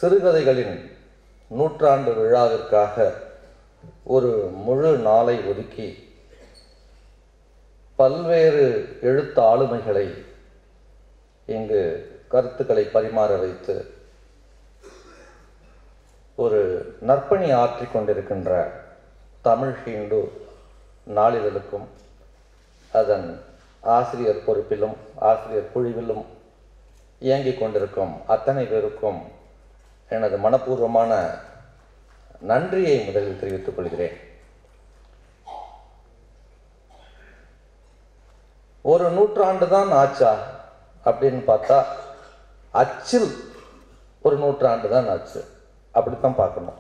சிறுகதைகளின் நூற்றாண்டு விழாவிற்காக ஒரு முழு நாளை ஒதுக்கி பல்வேறு எழுத்து ஆளுமைகளை இங்கு கருத்துக்களை பரிமாற வைத்து ஒரு நற்பணி ஆற்றிக் கொண்டிருக்கின்ற தமிழ் ஹிந்து நாளிதழுக்கும் அதன் ஆசிரியர் பொறுப்பிலும் ஆசிரியர் குழுவிலும் இயங்கிக் கொண்டிருக்கும் அத்தனை பேருக்கும் எனது மனப்பூர்வமான நன்றியை முதலில் தெரிவித்துக் கொள்கிறேன் ஒரு நூற்றாண்டு தான் ஆச்சா அப்படின்னு பார்த்தா அச்சில் ஒரு நூற்றாண்டு தான் ஆச்சு அப்படித்தான் பார்க்கணும்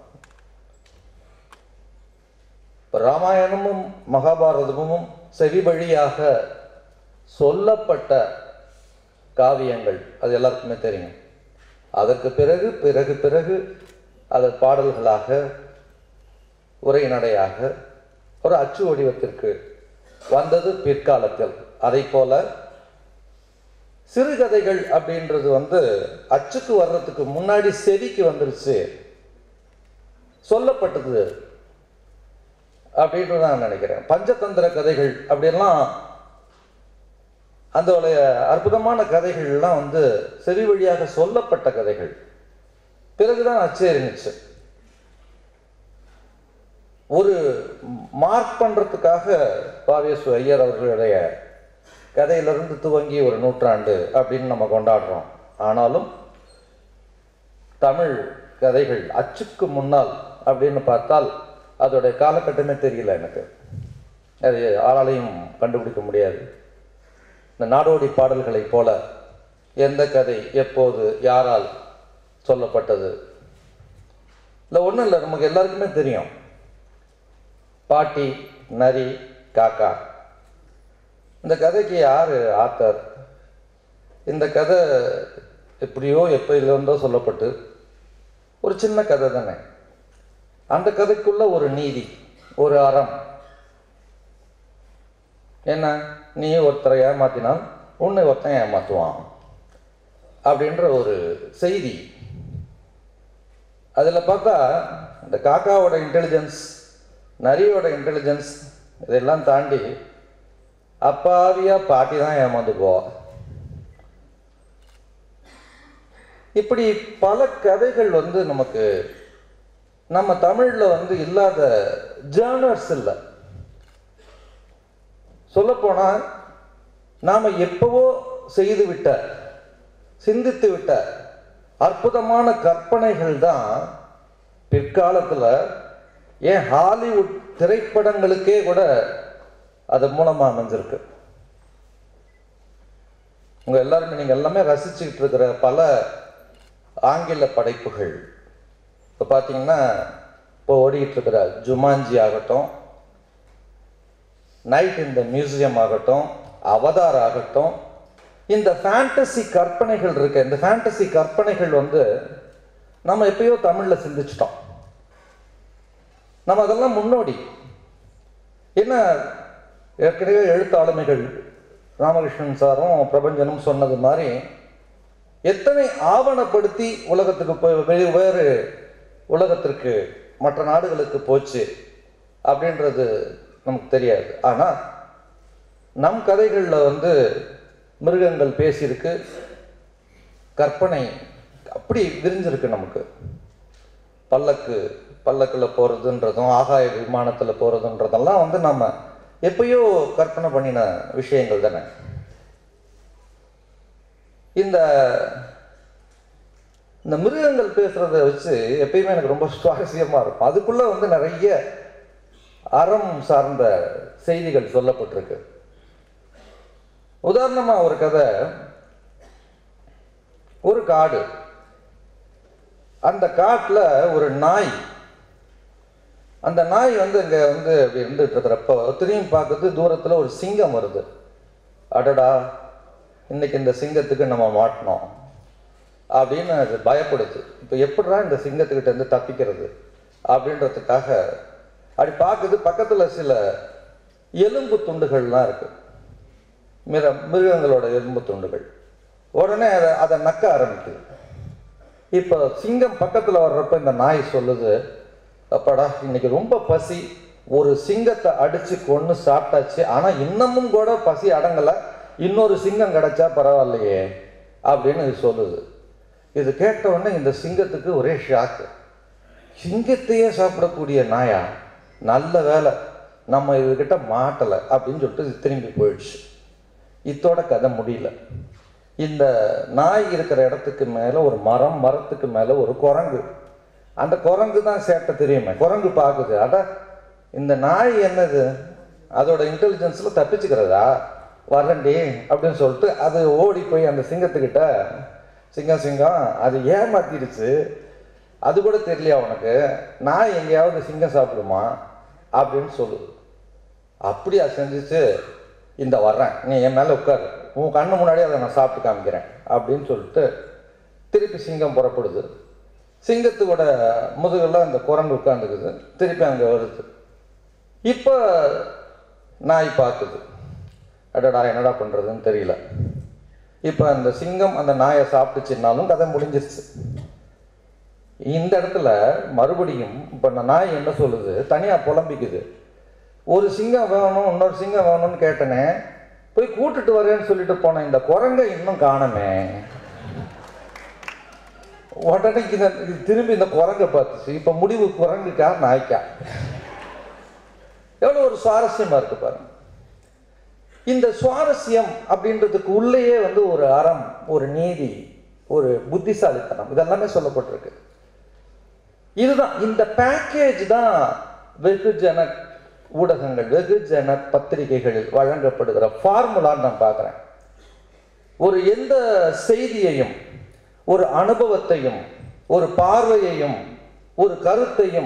இப்ப ராமாயணமும் மகாபாரதமும் செவி வழியாக சொல்லப்பட்ட காவியங்கள் அது எல்லாருக்குமே தெரியும் அதற்கு பிறகு பிறகு பிறகு அது பாடல்களாக உரைநடையாக ஒரு அச்சு வடிவத்திற்கு வந்தது பிற்காலத்தில் அதை போல சிறுகதைகள் அப்படின்றது வந்து அச்சுக்கு வர்றதுக்கு முன்னாடி செவிக்கு வந்துருச்சு சொல்லப்பட்டது அப்படின்னு நான் நினைக்கிறேன் பஞ்சதந்திர கதைகள் அப்படியெல்லாம் அந்த அற்புதமான கதைகள்லாம் வந்து செவி வழியாக சொல்லப்பட்ட கதைகள் பிறகுதான் அச்சு இருந்துச்சு ஒரு மார்க் பண்றதுக்காக பாவேசு ஐயர் அவர்களுடைய கதையிலிருந்து துவங்கி ஒரு நூற்றாண்டு அப்படின்னு நம்ம கொண்டாடுறோம் ஆனாலும் தமிழ் கதைகள் அச்சுக்கு முன்னால் அப்படின்னு பார்த்தால் அதோடைய காலகட்டமே தெரியல எனக்கு அது ஆளாலையும் கண்டுபிடிக்க முடியாது இந்த நாடோடி பாடல்களைப் போல எந்த கதை எப்போது யாரால் சொல்லப்பட்டது இல்லை ஒன்றும் இல்லை நமக்கு எல்லாருக்குமே தெரியும் பாட்டி நரி காக்கா இந்த கதைக்கு யார் ஆத்தர் இந்த கதை எப்படியோ எப்போயிலிருந்தோ சொல்லப்பட்டு ஒரு சின்ன கதை தானே அந்த கதைக்குள்ள ஒரு நீதி ஒரு அறம் என்ன நீ ஒருத்தரை ஏமாத்தினால் உன்னை ஒருத்தன் ஏமாத்துவான் அப்படின்ற ஒரு செய்தி அதில் பார்த்தா இந்த காக்காவோட இன்டெலிஜென்ஸ் நரியோட இன்டெலிஜென்ஸ் இதெல்லாம் தாண்டி அப்பாவியா பாட்டி தான் ஏமாந்து போவா இப்படி பல கதைகள் வந்து நமக்கு நம்ம தமிழ்ல வந்து இல்லாத ஜேர்னர்ஸ் இல்லை சொல்லப்போனா நாம எப்பவோ செய்து விட்ட சிந்தித்து விட்ட அற்புதமான கற்பனைகள் தான் பிற்காலத்தில் ஏன் ஹாலிவுட் திரைப்படங்களுக்கே கூட அது மூலமாக அமைஞ்சிருக்கு உங்க எல்லாருமே நீங்க எல்லாமே ரசிச்சுக்கிட்டு இருக்கிற பல ஆங்கில படைப்புகள் இப்போ பார்த்தீங்கன்னா இப்போ ஓடிக்கிட்டு இருக்கிற ஜுமான்ஜி ஆகட்டும் நைட் இந்த மியூசியம் ஆகட்டும் அவதார் ஆகட்டும் இந்த ஃபேண்டசி கற்பனைகள் இருக்கு இந்த ஃபேண்டசி கற்பனைகள் வந்து நம்ம எப்பயோ தமிழ்ல சிந்திச்சிட்டோம் நம்ம அதெல்லாம் முன்னோடி என்ன ஏற்கனவே எழுத்தாளுமைகள் ராமகிருஷ்ணன் சாரும் பிரபஞ்சனும் சொன்னது மாதிரி எத்தனை ஆவணப்படுத்தி உலகத்துக்கு போய் வெ- வேறு உலகத்திற்கு மற்ற நாடுகளுக்கு போச்சு அப்படின்றது நமக்கு தெரியாது ஆனால் நம் கதைகளில் வந்து மிருகங்கள் பேசியிருக்கு கற்பனை அப்படி விரிஞ்சிருக்கு நமக்கு பல்லக்கு பல்லக்கில் போகிறதுன்றதும் ஆகாய விமானத்தில் போகிறதுன்றதெல்லாம் வந்து நம்ம எப்பயோ கற்பனை பண்ணின விஷயங்கள் தானே இந்த இந்த மிருகங்கள் பேசுறத வச்சு எப்பயுமே எனக்கு ரொம்ப சுவாரஸ்யமா இருக்கும் அதுக்குள்ள வந்து நிறைய அறம் சார்ந்த செய்திகள் சொல்லப்பட்டிருக்கு உதாரணமா ஒரு கதை ஒரு காடு அந்த காட்டுல ஒரு நாய் அந்த நாய் வந்து இங்க வந்து அப்படி இருந்துட்டு இருக்கிறப்போ திரும்பி பார்க்குறது தூரத்துல ஒரு சிங்கம் வருது அடடா இன்னைக்கு இந்த சிங்கத்துக்கு நம்ம மாட்டினோம் அப்படின்னு அது பயப்படுது இப்போ எப்படிடா இந்த சிங்கத்துக்கிட்ட இருந்து தப்பிக்கிறது அப்படின்றதுக்காக அப்படி பார்க்குது பக்கத்துல சில எலும்பு துண்டுகள்லாம் இருக்கு மிர மிருகங்களோட எலும்பு துண்டுகள் உடனே அதை அதை நக்க ஆரம்பிக்குது இப்போ சிங்கம் பக்கத்தில் வர்றப்ப இந்த நாய் சொல்லுது அப்பாடா இன்னைக்கு ரொம்ப பசி ஒரு சிங்கத்தை அடிச்சு கொன்று சாப்பிட்டாச்சு ஆனால் இன்னமும் கூட பசி அடங்கலை இன்னொரு சிங்கம் கிடைச்சா பரவாயில்லையே அப்படின்னு இது சொல்லுது இது கேட்ட உடனே இந்த சிங்கத்துக்கு ஒரே ஷாக்கு சிங்கத்தையே சாப்பிடக்கூடிய நாயா நல்ல வேலை நம்ம இதுகிட்ட மாட்டலை அப்படின்னு சொல்லிட்டு இது திரும்பி போயிடுச்சு இத்தோட கதை முடியல இந்த நாய் இருக்கிற இடத்துக்கு மேலே ஒரு மரம் மரத்துக்கு மேலே ஒரு குரங்கு அந்த குரங்கு தான் சேட்டை தெரியுமே குரங்கு பார்க்குது அட இந்த நாய் என்னது அதோட இன்டெலிஜென்ஸில் தப்பிச்சுக்கிறதா வரண்டி அப்படின்னு சொல்லிட்டு அது ஓடி போய் அந்த சிங்கத்துக்கிட்ட சிங்கம் சிங்கம் அது ஏமாத்திடுச்சு அது கூட தெரியலையா உனக்கு நாய் எங்கேயாவது சிங்கம் சாப்பிடுமா அப்படின்னு சொல்லுது அப்படியா செஞ்சுச்சு இந்த வர்றேன் நீ என் மேலே உட்காரு உன் கண்ணு முன்னாடியே அதை நான் சாப்பிட்டு காமிக்கிறேன் அப்படின்னு சொல்லிட்டு திருப்பி சிங்கம் புறப்படுது சிங்கத்தோட முதுகில் அந்த குரங்கு உட்காந்துக்குது திருப்பி அங்கே வருது இப்போ நாய் பார்க்குது அடடா என்னடா பண்ணுறதுன்னு தெரியல இப்போ அந்த சிங்கம் அந்த நாயை சாப்பிட்டுச்சுன்னாலும் கதை முடிஞ்சிருச்சு இந்த இடத்துல மறுபடியும் இப்போ இந்த நாய் என்ன சொல்லுது தனியாக புலம்பிக்குது ஒரு சிங்கம் வேணும் இன்னொரு சிங்கம் வேணும்னு கேட்டனே போய் கூட்டிட்டு வரேன்னு சொல்லிட்டு போன இந்த குரங்கை இன்னும் காணமே உடனே இந்த இது திரும்பி இந்த குரங்கை பார்த்துச்சு இப்போ முடிவு குரங்குக்கா நாய்க்கா எவ்வளோ ஒரு சுவாரஸ்யமா இருக்கு பாருங்க இந்த சுவாரஸ்யம் அப்படின்றதுக்கு உள்ளேயே வந்து ஒரு அறம் ஒரு நீதி ஒரு புத்திசாலித்தனம் இதெல்லாமே சொல்லப்பட்டிருக்கு இதுதான் இந்த பேக்கேஜ் தான் வெகுஜன ஊடகங்கள் வெகுஜன பத்திரிகைகளில் வழங்கப்படுகிற ஃபார்முலான்னு நான் பார்க்குறேன் ஒரு எந்த செய்தியையும் ஒரு அனுபவத்தையும் ஒரு பார்வையையும் ஒரு கருத்தையும்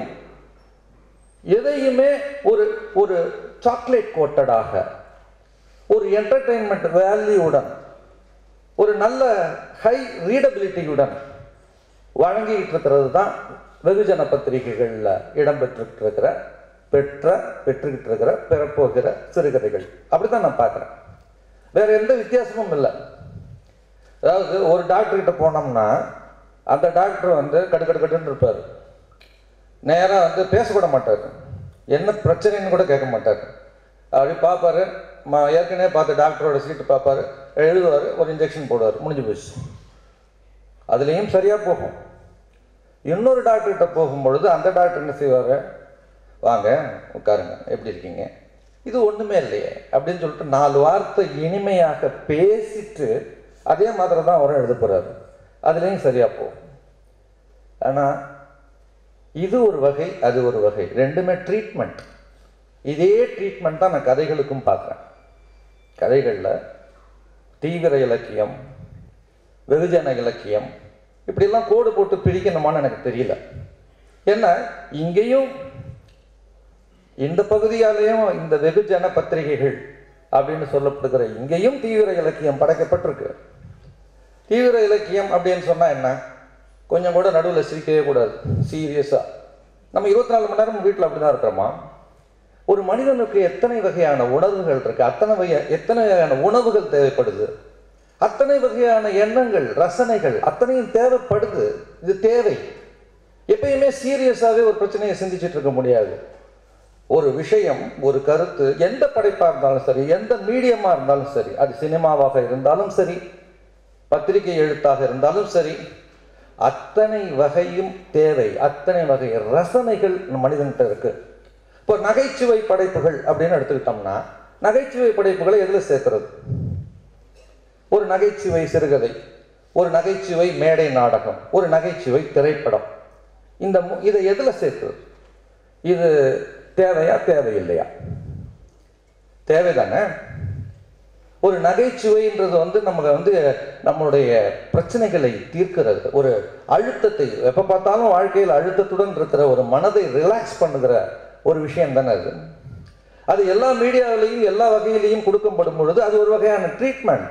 எதையுமே ஒரு ஒரு சாக்லேட் கோட்டடாக ஒரு என்டர்டெயின்மெண்ட் வேல்யூவுடன் ஒரு நல்ல ஹை ரீடபிலிட்டியுடன் வழங்கிட்டு இருக்கிறது தான் வெகுஜன பத்திரிகைகளில் இடம்பெற்றுட்டு இருக்கிற பெற்ற பெற்றுக்கிட்டு இருக்கிற பெறப்போகிற சிறுகதைகள் அப்படித்தான் நான் பார்க்குறேன் வேற எந்த வித்தியாசமும் இல்லை அதாவது ஒரு டாக்டர்கிட்ட போனோம்னா அந்த டாக்டர் வந்து கடு கட்டுன்னு இருப்பார் நேராக வந்து பேசக்கூட மாட்டார் என்ன பிரச்சனைன்னு கூட கேட்க மாட்டார் அப்படி பார்ப்பாரு ம ஏற்கனவே பார்த்த டாக்டரோட சீட்டு பார்ப்பாரு எழுதுவார் ஒரு இன்ஜெக்ஷன் போடுவார் முடிஞ்சு போச்சு அதுலேயும் சரியாக போகும் இன்னொரு டாக்டர்கிட்ட போகும்பொழுது அந்த டாக்டர் என்ன செய்வார் வாங்க உட்காருங்க எப்படி இருக்கீங்க இது ஒன்றுமே இல்லையே அப்படின்னு சொல்லிட்டு நாலு வார்த்தை இனிமையாக பேசிட்டு அதே மாதிரி தான் அவரும் எழுத போகிறாரு அதுலேயும் சரியாக போகும் ஆனால் இது ஒரு வகை அது ஒரு வகை ரெண்டுமே ட்ரீட்மெண்ட் இதே ட்ரீட்மெண்ட் தான் நான் கதைகளுக்கும் பார்க்குறேன் கதைகளில் தீவிர இலக்கியம் வெகுஜன இலக்கியம் இப்படியெல்லாம் கோடு போட்டு பிரிக்கணுமான்னு எனக்கு தெரியல ஏன்னா இங்கேயும் இந்த பகுதியாலேயும் இந்த வெகுஜன பத்திரிகைகள் அப்படின்னு சொல்லப்படுகிற இங்கேயும் தீவிர இலக்கியம் படைக்கப்பட்டிருக்கு தீவிர இலக்கியம் அப்படின்னு சொன்னால் என்ன கொஞ்சம் கூட நடுவில் சிரிக்கவே கூடாது சீரியஸாக நம்ம இருபத்தி நாலு மணி நேரம் வீட்டில் அப்படி தான் இருக்கிறோமா ஒரு மனிதனுக்கு எத்தனை வகையான உணர்வுகள் இருக்கு அத்தனை வகை எத்தனை வகையான உணவுகள் தேவைப்படுது அத்தனை வகையான எண்ணங்கள் ரசனைகள் அத்தனையும் தேவைப்படுது இது தேவை எப்பயுமே சீரியஸாகவே ஒரு பிரச்சனையை சிந்திச்சுட்டு இருக்க முடியாது ஒரு விஷயம் ஒரு கருத்து எந்த படைப்பாக இருந்தாலும் சரி எந்த மீடியமாக இருந்தாலும் சரி அது சினிமாவாக இருந்தாலும் சரி பத்திரிகை எழுத்தாக இருந்தாலும் சரி அத்தனை வகையும் தேவை அத்தனை வகை ரசனைகள் மனிதன்கிட்ட இருக்கு இப்போ நகைச்சுவை படைப்புகள் அப்படின்னு எடுத்துக்கிட்டோம்னா நகைச்சுவை படைப்புகளை எதில் சேர்க்கிறது ஒரு நகைச்சுவை சிறுகதை ஒரு நகைச்சுவை மேடை நாடகம் ஒரு நகைச்சுவை திரைப்படம் இந்த மு- இதை எதில் சேர்க்கிறது இது தேவையா தேவையில்லையா தேவைதானே ஒரு நகைச்சுவைன்றது வந்து நமக்கு வந்து நம்மளுடைய பிரச்சனைகளை தீர்க்கிறது ஒரு அழுத்தத்தை எப்போ பார்த்தாலும் வாழ்க்கையில் அழுத்தத்துடன் இருக்கிற ஒரு மனதை ரிலாக்ஸ் பண்ணுகிற ஒரு விஷயம் தானே அது அது எல்லா மீடியாவிலையும் எல்லா வகையிலையும் கொடுக்கப்படும் பொழுது அது ஒரு வகையான ட்ரீட்மெண்ட்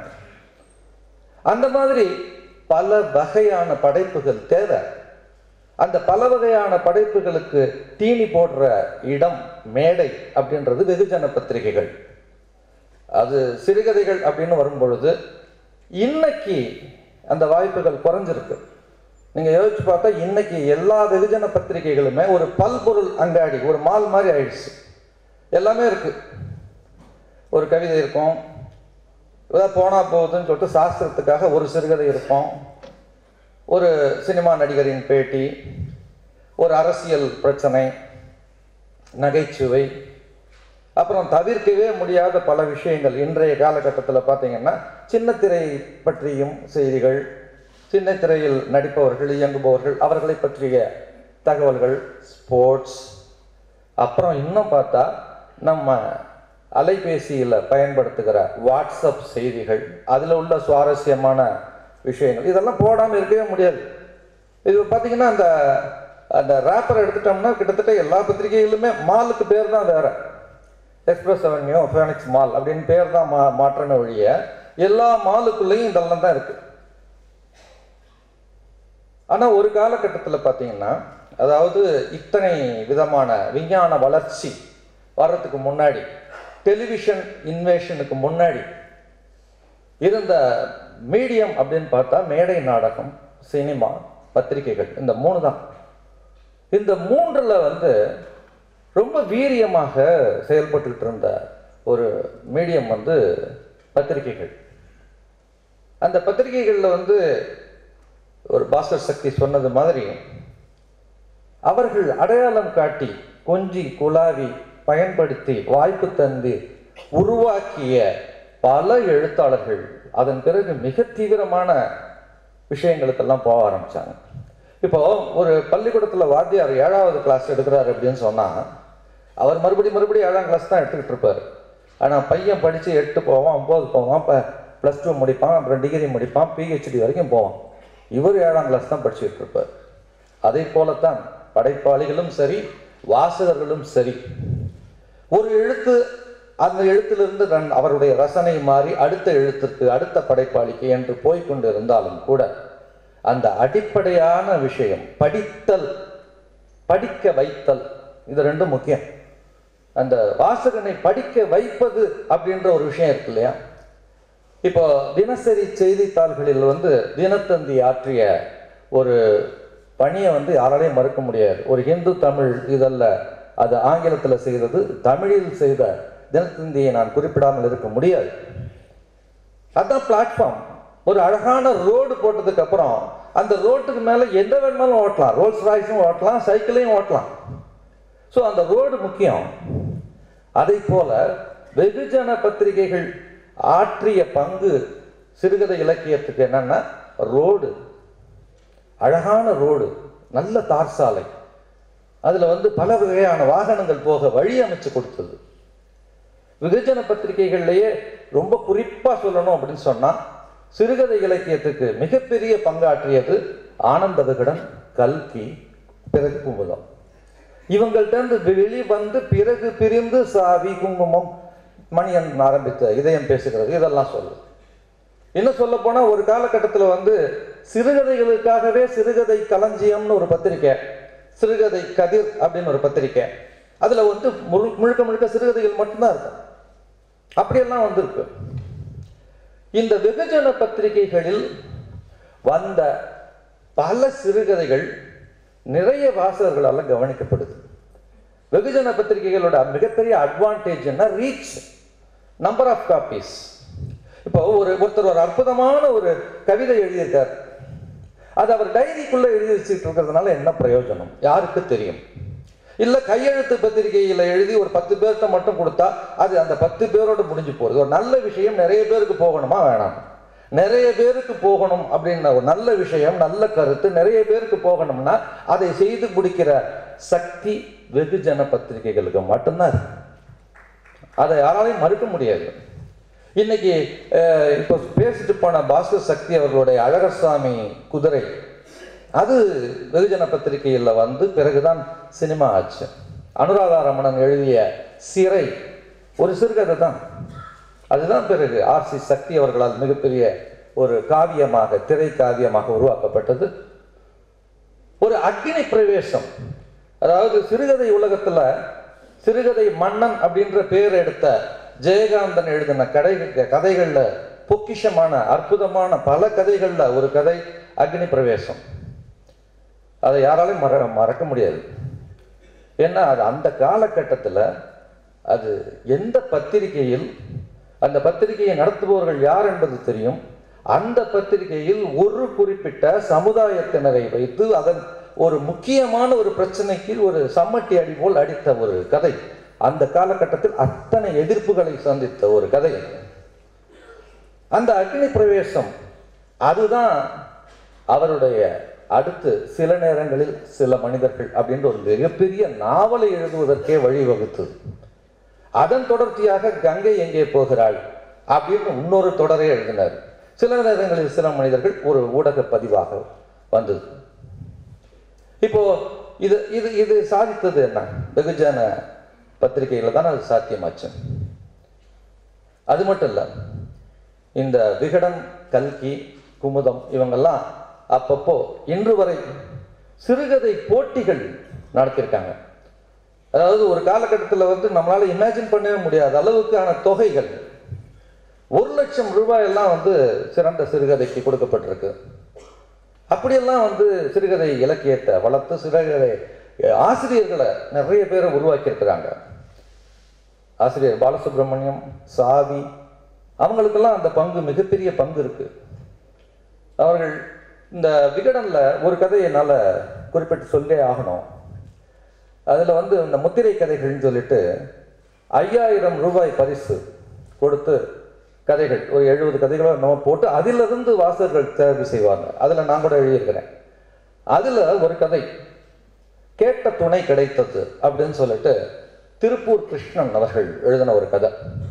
அந்த மாதிரி பல வகையான படைப்புகள் தேவை அந்த பல வகையான படைப்புகளுக்கு தீனி போடுற இடம் மேடை அப்படின்றது வெகுஜன பத்திரிகைகள் அது சிறுகதைகள் அப்படின்னு வரும்பொழுது இன்னைக்கு அந்த வாய்ப்புகள் குறைஞ்சிருக்கு நீங்க யோசிச்சு பார்த்தா இன்னைக்கு எல்லா வெகுஜன பத்திரிகைகளுமே ஒரு பல்பொருள் அங்காடி ஒரு மால் மாதிரி ஆயிடுச்சு எல்லாமே இருக்கு ஒரு கவிதை இருக்கும் ஏதாவது போனா போகுதுன்னு சொல்லிட்டு சாஸ்திரத்துக்காக ஒரு சிறுகதை இருக்கும் ஒரு சினிமா நடிகரின் பேட்டி ஒரு அரசியல் பிரச்சனை நகைச்சுவை அப்புறம் தவிர்க்கவே முடியாத பல விஷயங்கள் இன்றைய காலகட்டத்தில் பார்த்தீங்கன்னா சின்னத்திரை பற்றியும் செய்திகள் சின்னத்திரையில் நடிப்பவர்கள் இயங்குபவர்கள் அவர்களை பற்றிய தகவல்கள் ஸ்போர்ட்ஸ் அப்புறம் இன்னும் பார்த்தா நம்ம அலைபேசியில் பயன்படுத்துகிற வாட்ஸ்அப் செய்திகள் அதில் உள்ள சுவாரஸ்யமான விஷயங்கள் இதெல்லாம் போடாமல் இருக்கவே முடியாது இது பார்த்தீங்கன்னா அந்த அந்த ரேப்பரை எடுத்துட்டோம்னா கிட்டத்தட்ட எல்லா பத்திரிகைகளுமே மாலுக்கு பேர் தான் வேற எக்ஸ்பிரஸ் அவென்யூ ஃபேனிக்ஸ் மால் அப்படின்னு பேர் தான் மா மாற்றன ஒழிய எல்லா மாலுக்குள்ளேயும் இதெல்லாம் தான் இருக்கு ஆனால் ஒரு காலகட்டத்தில் பார்த்தீங்கன்னா அதாவது இத்தனை விதமான விஞ்ஞான வளர்ச்சி வர்றதுக்கு முன்னாடி டெலிவிஷன் இன்வேஷனுக்கு முன்னாடி இருந்த மீடியம் அப்படின்னு பார்த்தா மேடை நாடகம் சினிமா பத்திரிகைகள் இந்த மூணு தான் இந்த மூன்றில் வந்து ரொம்ப வீரியமாக செயல்பட்டுக்கிட்டு இருந்த ஒரு மீடியம் வந்து பத்திரிகைகள் அந்த பத்திரிகைகளில் வந்து ஒரு பாஸ்கர் சக்தி சொன்னது மாதிரி அவர்கள் அடையாளம் காட்டி கொஞ்சி குலாவி பயன்படுத்தி வாய்ப்பு தந்து உருவாக்கிய பல எழுத்தாளர்கள் அதன் பிறகு மிக தீவிரமான விஷயங்களுக்கெல்லாம் போக ஆரம்பிச்சாங்க இப்போ ஒரு பள்ளிக்கூடத்தில் வாத்தியார் ஏழாவது கிளாஸ் எடுக்கிறாரு அப்படின்னு சொன்னால் அவர் மறுபடி மறுபடியும் ஏழாம் கிளாஸ் தான் எடுத்துக்கிட்டு இருப்பார் ஆனால் பையன் படித்து எட்டு போவான் ஒம்பது போவான் இப்போ ப்ளஸ் டூ முடிப்பான் அப்புறம் டிகிரி முடிப்பான் பிஹெச்டி வரைக்கும் போவான் இவர் ஏழாம் கிளாஸ் தான் படிச்சுட்டு இருப்பார் அதை போலத்தான் படைப்பாளிகளும் சரி வாசகர்களும் சரி ஒரு எழுத்து அந்த எழுத்திலிருந்து தன் அவருடைய ரசனை மாறி அடுத்த எழுத்திற்கு அடுத்த படைப்பாளிக்கு என்று போய்கொண்டு இருந்தாலும் கூட அந்த அடிப்படையான விஷயம் படித்தல் படிக்க வைத்தல் இது ரெண்டும் முக்கியம் அந்த வாசகனை படிக்க வைப்பது அப்படின்ற ஒரு விஷயம் இருக்கு இல்லையா இப்போ தினசரி செய்தித்தாள்களில் வந்து தினத்தந்தி ஆற்றிய ஒரு பணியை வந்து யாராலையும் மறுக்க முடியாது ஒரு ஹிந்து தமிழ் இதல்ல அது ஆங்கிலத்தில் செய்தது தமிழில் செய்த தினத்தந்தியை நான் குறிப்பிடாமல் இருக்க முடியாது அதான் பிளாட்ஃபார்ம் ஒரு அழகான ரோடு போட்டதுக்கு அப்புறம் அந்த ரோட்டுக்கு மேலே எந்த வேணுமாலும் ஓட்டலாம் ரோல்ஸ் ராய்ஸும் ஓட்டலாம் சைக்கிளையும் ஓட்டலாம் ஸோ அந்த ரோடு முக்கியம் அதை போல வெகுஜன பத்திரிகைகள் ஆற்றிய பங்கு சிறுகதை இலக்கியத்துக்கு என்னன்னா ரோடு அழகான ரோடு நல்ல தார் சாலை அதில் வந்து பல வகையான வாகனங்கள் போக வழி அமைச்சு கொடுத்தது வெகுஜன பத்திரிகைகள்லேயே ரொம்ப குறிப்பாக சொல்லணும் அப்படின்னு சொன்னால் சிறுகதை இலக்கியத்துக்கு மிகப்பெரிய பங்காற்றியது ஆனந்த விகடன் கல்கி பிறகு குமுதம் இவங்கள்ட்ட வெளி வந்து பிறகு பிரிந்து சாவி குங்குமம் மணியன் ஆரம்பித்த இதயம் பேசுகிறது இதெல்லாம் சொல்லு இன்னும் சொல்ல போனா ஒரு காலகட்டத்தில் வந்து சிறுகதைகளுக்காகவே சிறுகதை களஞ்சியம்னு ஒரு பத்திரிக்கை சிறுகதை கதிர் அப்படின்னு ஒரு பத்திரிக்கை அதுல வந்து முழு முழுக்க முழுக்க சிறுகதைகள் மட்டும்தான் இருக்கும் அப்படியெல்லாம் வந்திருக்கு இந்த வெகுஜன பத்திரிகைகளில் வந்த பல சிறுகதைகள் நிறைய வாசகர்களால் கவனிக்கப்படுது வெகுஜன பத்திரிகைகளோட மிகப்பெரிய அட்வான்டேஜ் என்ன ரீச் நம்பர் ஆஃப் காப்பீஸ் இப்போ ஒரு ஒருத்தர் ஒரு அற்புதமான ஒரு கவிதை எழுதியிருக்கார் அது அவர் டைரிக்குள்ள எழுதி வச்சுட்டு இருக்கிறதுனால என்ன பிரயோஜனம் யாருக்கு தெரியும் இல்ல கையெழுத்து பத்திரிகையில எழுதி ஒரு பத்து பேர்கிட்ட மட்டும் கொடுத்தா அது அந்த பத்து பேரோட முடிஞ்சு போகுது ஒரு நல்ல விஷயம் நிறைய பேருக்கு போகணுமா வேணாம் நிறைய பேருக்கு போகணும் அப்படின்ற ஒரு நல்ல விஷயம் நல்ல கருத்து நிறைய பேருக்கு போகணும்னா அதை செய்து முடிக்கிற சக்தி வெகுஜன பத்திரிகைகளுக்கு மட்டும்தான் இருக்கு அதை யாராலையும் மறுக்க முடியாது இன்னைக்கு அஹ், இப்போ பேசிட்டு போன பாஸ்கர் சக்தி அவர்களுடைய அழகர்சாமி குதிரை அது வெகுஜன பத்திரிகையில் வந்து பிறகுதான் சினிமா ஆச்சு அனுராதா ரமணன் எழுதிய சிறை ஒரு சிறுகதை தான் அதுதான் பிறகு ஆர் சி சக்தி அவர்களால் மிகப்பெரிய ஒரு காவியமாக திரை காவியமாக உருவாக்கப்பட்டது ஒரு அக்னி பிரவேசம் அதாவது சிறுகதை உலகத்துல சிறுகதை மன்னன் அப்படின்ற பேர் எடுத்த ஜெயகாந்தன் எழுதின கடை கதைகள்ல பொக்கிஷமான அற்புதமான பல கதைகள்ல ஒரு கதை அக்னி பிரவேசம் அதை யாராலையும் மற மறக்க முடியாது ஏன்னா அது அந்த காலகட்டத்தில் அது எந்த பத்திரிகையில் அந்த பத்திரிகையை நடத்துபவர்கள் யார் என்பது தெரியும் அந்த பத்திரிகையில் ஒரு குறிப்பிட்ட சமுதாயத்தினரை வைத்து அதன் ஒரு முக்கியமான ஒரு பிரச்சனைக்கு ஒரு சம்மட்டி அடி போல் அடித்த ஒரு கதை அந்த காலகட்டத்தில் அத்தனை எதிர்ப்புகளை சந்தித்த ஒரு கதை அந்த அக்னி பிரவேசம் அதுதான் அவருடைய அடுத்து சில நேரங்களில் சில மனிதர்கள் அப்படின்ற ஒரு மிகப்பெரிய நாவலை எழுதுவதற்கே வழிவகுத்தது அதன் தொடர்ச்சியாக கங்கை எங்கே போகிறாள் அப்படின்னு இன்னொரு தொடரை எழுதினார் சில நேரங்களில் சில மனிதர்கள் ஒரு ஊடக பதிவாக வந்தது இப்போ இது இது இது சாதித்தது என்ன வெகுஜன பத்திரிகையில தான் அது சாத்தியமாச்சு அது மட்டும் இல்லை இந்த விகடன் கல்கி குமுதம் இவங்கெல்லாம் அப்பப்போ இன்று வரை சிறுகதை போட்டிகள் நடத்தியிருக்காங்க அதாவது ஒரு காலகட்டத்தில் வந்து நம்மளால இமேஜின் பண்ணவே முடியாத அளவுக்கான தொகைகள் ஒரு லட்சம் ரூபாய் எல்லாம் வந்து சிறந்த சிறுகதைக்கு கொடுக்கப்பட்டிருக்கு அப்படியெல்லாம் வந்து சிறுகதை இலக்கியத்தை வளர்த்து சிறுகதை ஆசிரியர்களை நிறைய பேரை உருவாக்கியிருக்கிறாங்க ஆசிரியர் பாலசுப்ரமணியம் சாவி அவங்களுக்கெல்லாம் அந்த பங்கு மிகப்பெரிய பங்கு இருக்கு அவர்கள் இந்த விகடனில் ஒரு கதையை என்னால் குறிப்பிட்டு சொல்லே ஆகணும் அதில் வந்து இந்த முத்திரை கதைகள்னு சொல்லிட்டு ஐயாயிரம் ரூபாய் பரிசு கொடுத்து கதைகள் ஒரு எழுபது கதைகளோ நம்ம போட்டு அதிலிருந்து வாசகர்கள் தேர்வு செய்வாங்க அதில் நான் கூட எழுதியிருக்கிறேன் அதில் ஒரு கதை கேட்ட துணை கிடைத்தது அப்படின்னு சொல்லிட்டு திருப்பூர் கிருஷ்ணன் அவர்கள் எழுதின ஒரு கதை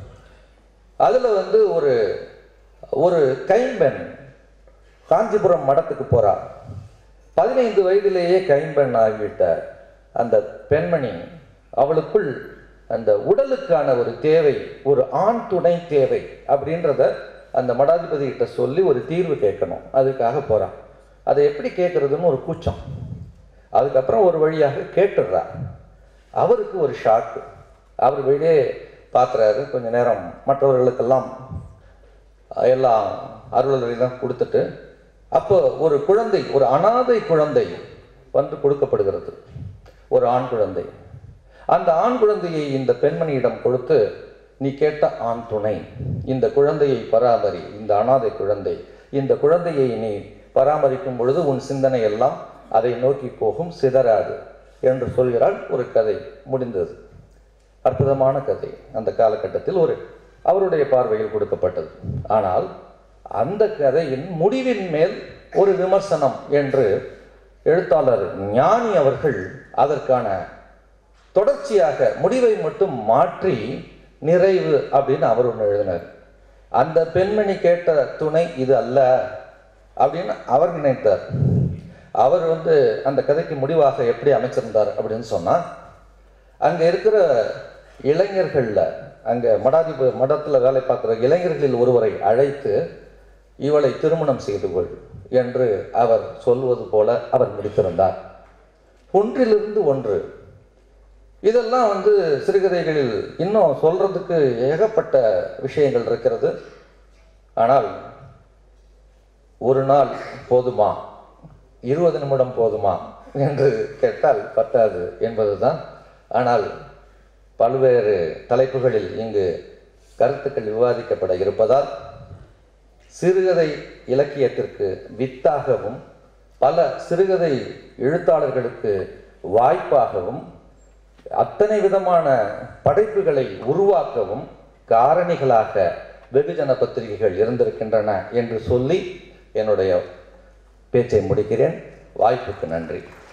அதில் வந்து ஒரு ஒரு கைம்பெண் காஞ்சிபுரம் மடத்துக்கு போறா பதினைந்து வயதிலேயே கைம்பெண் ஆகிவிட்ட அந்த பெண்மணி அவளுக்குள் அந்த உடலுக்கான ஒரு தேவை ஒரு ஆண் துணை தேவை அப்படின்றத அந்த மடாதிபதி கிட்ட சொல்லி ஒரு தீர்வு கேட்கணும் அதுக்காக போறான் அதை எப்படி கேட்கறதுன்னு ஒரு கூச்சம் அதுக்கப்புறம் ஒரு வழியாக கேட்டுடுறா அவருக்கு ஒரு ஷாக்கு அவர் வெளியே பார்க்குறாரு கொஞ்ச நேரம் மற்றவர்களுக்கெல்லாம் எல்லாம் அருளெல்லாம் கொடுத்துட்டு அப்போ ஒரு குழந்தை ஒரு அனாதை குழந்தை வந்து கொடுக்கப்படுகிறது ஒரு ஆண் குழந்தை அந்த ஆண் குழந்தையை இந்த பெண்மணியிடம் கொடுத்து நீ கேட்ட ஆண் துணை இந்த குழந்தையை பராமரி இந்த அனாதை குழந்தை இந்த குழந்தையை நீ பராமரிக்கும் பொழுது உன் சிந்தனை எல்லாம் அதை நோக்கி போகும் சிதறாது என்று சொல்கிறாள் ஒரு கதை முடிந்தது அற்புதமான கதை அந்த காலகட்டத்தில் ஒரு அவருடைய பார்வையில் கொடுக்கப்பட்டது ஆனால் அந்த கதையின் முடிவின் மேல் ஒரு விமர்சனம் என்று எழுத்தாளர் ஞானி அவர்கள் அதற்கான தொடர்ச்சியாக முடிவை மட்டும் மாற்றி நிறைவு அப்படின்னு அவர் ஒன்று எழுதினார் அந்த பெண்மணி கேட்ட துணை இது அல்ல அப்படின்னு அவர் நினைத்தார் அவர் வந்து அந்த கதைக்கு முடிவாக எப்படி அமைச்சிருந்தார் அப்படின்னு சொன்னா அங்க இருக்கிற இளைஞர்கள்ல அங்க மடாதிப மடத்துல வேலை பார்க்குற இளைஞர்களில் ஒருவரை அழைத்து இவளை திருமணம் செய்து கொள் என்று அவர் சொல்வது போல அவர் முடித்திருந்தார் ஒன்றிலிருந்து ஒன்று இதெல்லாம் வந்து சிறுகதைகளில் இன்னும் சொல்றதுக்கு ஏகப்பட்ட விஷயங்கள் இருக்கிறது ஆனால் ஒரு நாள் போதுமா இருபது நிமிடம் போதுமா என்று கேட்டால் பத்தாது என்பதுதான் ஆனால் பல்வேறு தலைப்புகளில் இங்கு கருத்துக்கள் விவாதிக்கப்பட இருப்பதால் சிறுகதை இலக்கியத்திற்கு வித்தாகவும் பல சிறுகதை எழுத்தாளர்களுக்கு வாய்ப்பாகவும் அத்தனை விதமான படைப்புகளை உருவாக்கவும் காரணிகளாக வெகுஜன பத்திரிகைகள் இருந்திருக்கின்றன என்று சொல்லி என்னுடைய பேச்சை முடிக்கிறேன் வாய்ப்புக்கு நன்றி